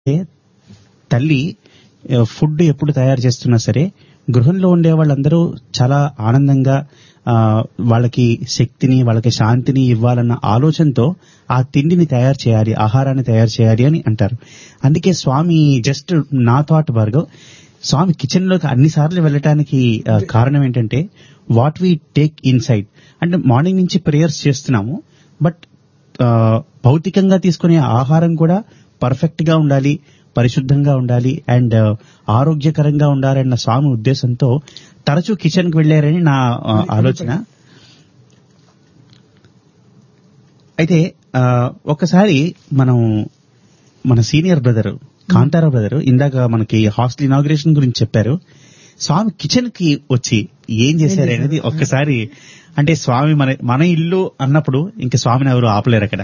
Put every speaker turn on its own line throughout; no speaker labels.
తల్లి ఫుడ్ ఎప్పుడు తయారు చేస్తున్నా సరే గృహంలో ఉండే వాళ్ళందరూ చాలా ఆనందంగా ఆ, వాళ్ళకి శక్తిని వాళ్ళకి శాంతిని ఇవ్వాలన్న ఆలోచనతో ఆ తిండిని తయారు చేయాలి ఆహారాన్ని తయారు చేయాలి అని అంటారు అందుకే స్వామి జస్ట్ నా థాట్ భార్గవ్ స్వామి కిచెన్ లోకి అన్ని సార్లు వెళ్ళటానికి ఆ, కారణం ఏంటంటే వాట్ వి టేక్ ఇన్సైడ్ అంటే మార్నింగ్ నుంచి ప్రేయర్స్ చేస్తున్నాము బట్ ఆ, భౌతికంగా తీసుకునే ఆహారం కూడా పర్ఫెక్ట్ గా ఉండాలి పరిశుద్ధంగా ఉండాలి అండ్ ఆరోగ్యకరంగా ఉండాలన్న స్వామి ఉద్దేశంతో తరచూ కిచెన్ కి వెళ్లారని నా ఆ, ఆలోచన అయితే ఆ, ఒకసారి మనం మన సీనియర్ బ్రదర్ కాంతారా బ్రదర్ ఇందాక మనకి హాస్టల్ ఇనాగ్రేషన్ గురించి చెప్పారు స్వామి కిచెన్ కి వచ్చి ఏం చేశారు అనేది ఒక్కసారి అంటే స్వామి మన మన ఇల్లు అన్నప్పుడు ఇంక స్వామిని ఎవరు ఆపలేరు అక్కడ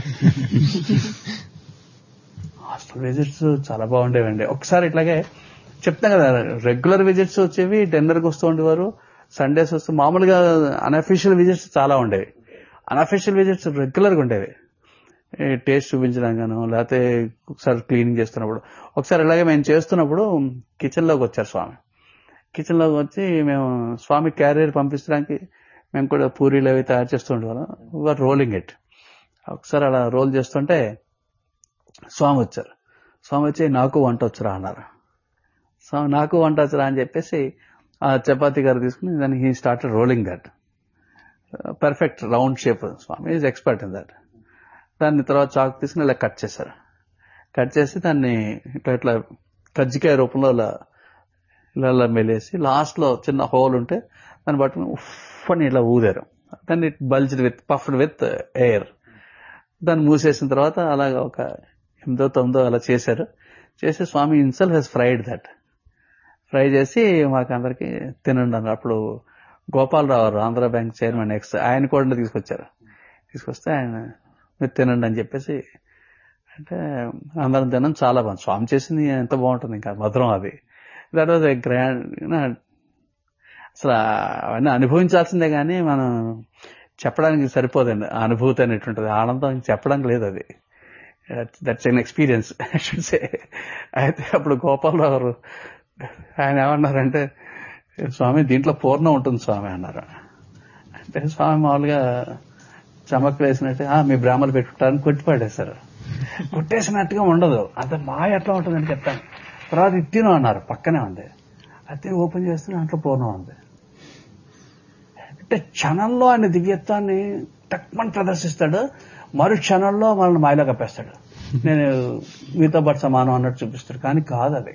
హాస్టల్ విజిట్స్ చాలా బాగుండేవండి ఒకసారి ఇట్లాగే చెప్తాం కదా రెగ్యులర్ విజిట్స్ వచ్చేవి టెండర్కి వస్తూ ఉండేవారు సండేస్ వస్తూ మామూలుగా అన్అఫీషియల్ విజిట్స్ చాలా ఉండేవి అన్అఫీషియల్ విజిట్స్ రెగ్యులర్గా ఉండేవి టేస్ట్ చూపించడం గాను లేకపోతే ఒకసారి క్లీనింగ్ చేస్తున్నప్పుడు ఒకసారి ఇలాగే మేము చేస్తున్నప్పుడు కిచెన్లోకి వచ్చారు స్వామి కిచెన్లోకి వచ్చి మేము స్వామి క్యారియర్ పంపించడానికి మేము కూడా పూరీలు అవి తయారు చేస్తూ ఉండేవాళ్ళం వర్ రోలింగ్ ఇట్ ఒకసారి అలా రోల్ చేస్తుంటే స్వామి వచ్చారు స్వామి వచ్చి నాకు వంట వచ్చురా అన్నారు స్వామి నాకు వంట వచ్చురా అని చెప్పేసి ఆ చపాతీ గారు తీసుకుని దాన్ని he started rolling that perfect round shape Swami is expert in that దాన్ని తర్వాత చాక్ తీసుకుని ఇలా కట్ చేశారు కట్ చేసి దాన్ని ఇట్లా ఇట్లా కజ్జికాయ రూపంలో ఇలా ఇలా ఇలా మెలేసి లాస్ట్ లో చిన్న హోల్ ఉంటే దాన్ని పట్టుకుని ఉఫ్ అని ఇలా ఊదారు దాన్ని bulged with puffed with air దాన్ని మూసేసిన తర్వాత అలాగా ఒక ఎనిమిదో తొమ్మిదో అలా చేశారు చేసి స్వామి ఇన్సెల్ హెస్ ఫ్రైడ్ దట్ ఫ్రై చేసి మాకు అందరికి తినండి అన్నారు అప్పుడు గోపాలరావు గారు, ఆంధ్ర బ్యాంక్ చైర్మన్ ఎక్స్ ఆయన కూడా తీసుకొచ్చారు తీసుకొస్తే ఆయన మీరు తినండి అని చెప్పేసి అంటే అందరం తినడం చాలా బాగుంది స్వామి చేసింది ఎంత బాగుంటుంది ఇంకా మధురం అది దట్ వాజ్ ఎ గ్రాండ్ అసలు అవన్నీ అనుభవించాల్సిందే కానీ మనం చెప్పడానికి సరిపోదండి ఆ అనుభూతి అనేటువంటిది ఆనందం చెప్పడానికి లేదు అది that's an experience should say అయితే అప్పుడు గోపాలరావు గారు ఆయన ఏమన్నారంటే స్వామి దీంట్లో పూర్ణం ఉంటుంది స్వామి అన్నారు అంటే స్వామి మామూలుగా చమక్ వేసినట్టు "ఆ, మీ బ్రాహ్మలు పెట్టుకుంటారని కొట్టిపడేశారు కొట్టేసినట్టుగా ఉండదు అంత మాయ ఎట్లా ఉంటుందని చెప్తాను తర్వాత ఇది తిను అన్నారు పక్కనే ఉంది అది తిని ఓపెన్ చేస్తే దాంట్లో పూర్ణం ఉంది అంటే క్షణంలో ఆయన దివ్యత్వాన్ని తక్కువ ప్రదర్శిస్తాడు మరు క్షణంలో మనల్ని మాయలో కప్పేస్తాడు నేను మీతో పాటు సమానం అన్నట్టు చూపిస్తాడు కానీ కాదు అది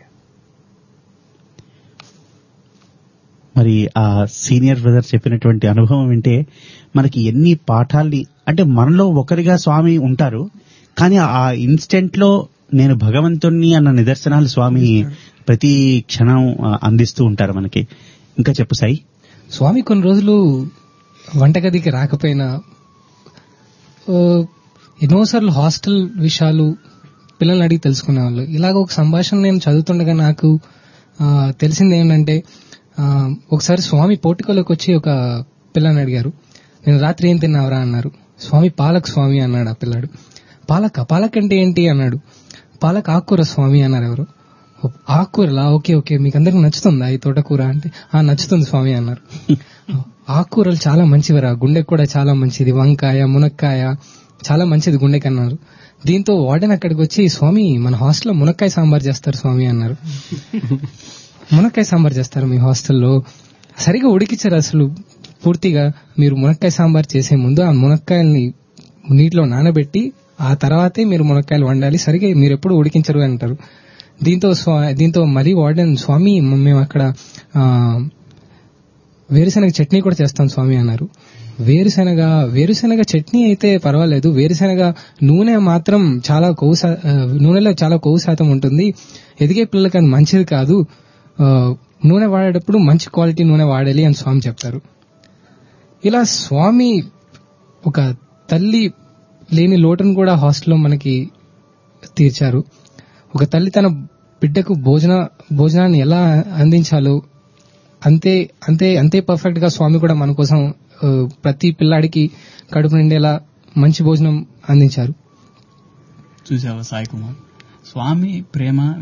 మరి ఆ సీనియర్ బ్రదర్ చెప్పినటువంటి అనుభవం వింటే మనకి ఎన్ని పాఠాల్ని అంటే మనలో ఒకరిగా స్వామి ఉంటారు కానీ ఆ ఇన్స్టెంట్ లో నేను భగవంతుణ్ణి అన్న నిదర్శనాలు స్వామి ప్రతి క్షణం ఆ, అందిస్తూ ఉంటారు మనకి ఇంకా చెప్పు సాయి
స్వామి కొన్ని రోజులు వంటగదికి రాకపోయినా ఆ, ఎన్నోసార్లు హాస్టల్ విషయాలు పిల్లల్ని అడిగి తెలుసుకునేవాళ్ళు ఇలాగ ఒక సంభాషణ నేను చదువుతుండగా నాకు ఆ, తెలిసింది ఏంటంటే ఆ, ఒకసారి స్వామి పోర్టికోలోకి వచ్చి ఒక పిల్లని అడిగారు నేను రాత్రి ఏం తిన్నావరా అన్నారు స్వామి పాలక్ స్వామి అన్నాడు ఆ పిల్లాడు పాలక పాలక్ అంటే ఏంటి అన్నాడు పాలక్ ఆకుకూర స్వామి అన్నారు ఎవరు "ఓ, ఆకుకూరలా ఓకే ఓకే మీకు అందరికి నచ్చుతుందా ఈ తోటకూర అంటే ఆ నచ్చుతుంది స్వామి అన్నారు ఆకుకూరలు చాలా మంచివిరా గుండెకి కూడా చాలా మంచిది వంకాయ మునక్కాయ చాలా మంచిది గుండెకి అన్నారు దీంతో వార్డెన్ అక్కడికి వచ్చి స్వామి మన హాస్టల్లో మునక్కాయ సాంబార్ చేస్తారు స్వామి అన్నారు మునక్కాయ సాంబార్ చేస్తారు మీ హాస్టల్లో సరిగా ఉడికిచ్చారు అసలు పూర్తిగా మీరు మునక్కాయ సాంబార్ చేసే ముందు ఆ మునక్కాయల్ని నీటిలో నానబెట్టి ఆ తర్వాతే మీరు మునక్కాయలు వండాలి సరిగా మీరు ఎప్పుడు ఉడికించరు అంటారు దీంతో స్వా- దీంతో మరీ వార్డెన్ స్వామి మేము అక్కడ ఆ, వేరుశనగ చట్నీ కూడా చేస్తాం స్వామి అన్నారు వేరుశనగ వేరుశనగ చట్నీ అయితే పర్వాలేదు వేరుశనగ నూనె మాత్రం చాలా కొవ్వు శా- ఆ, నూనెలో చాలా కొవ్వు శాతం ఉంటుంది ఎదిగే పిల్లలకి అది మంచిది కాదు ఆ, నూనె వాడేటప్పుడు మంచి క్వాలిటీ నూనె వాడాలి అని స్వామి చెప్తారు ఇలా స్వామి ఒక తల్లి లేని లోటును కూడా హాస్టల్లో మనకి తీర్చారు ఒక తల్లి తన బిడ్డకు భోజన భోజనాన్ని ఎలా అందించాలో అంతే అంతే అంతే పర్ఫెక్ట్ గా స్వామి కూడా మన కోసం ఆ, ప్రతి పిల్లాడికి కడుపు నిండేలా మంచి భోజనం అందించారు
చూసావా సాయి కుమార్ స్వామి ప్రేమ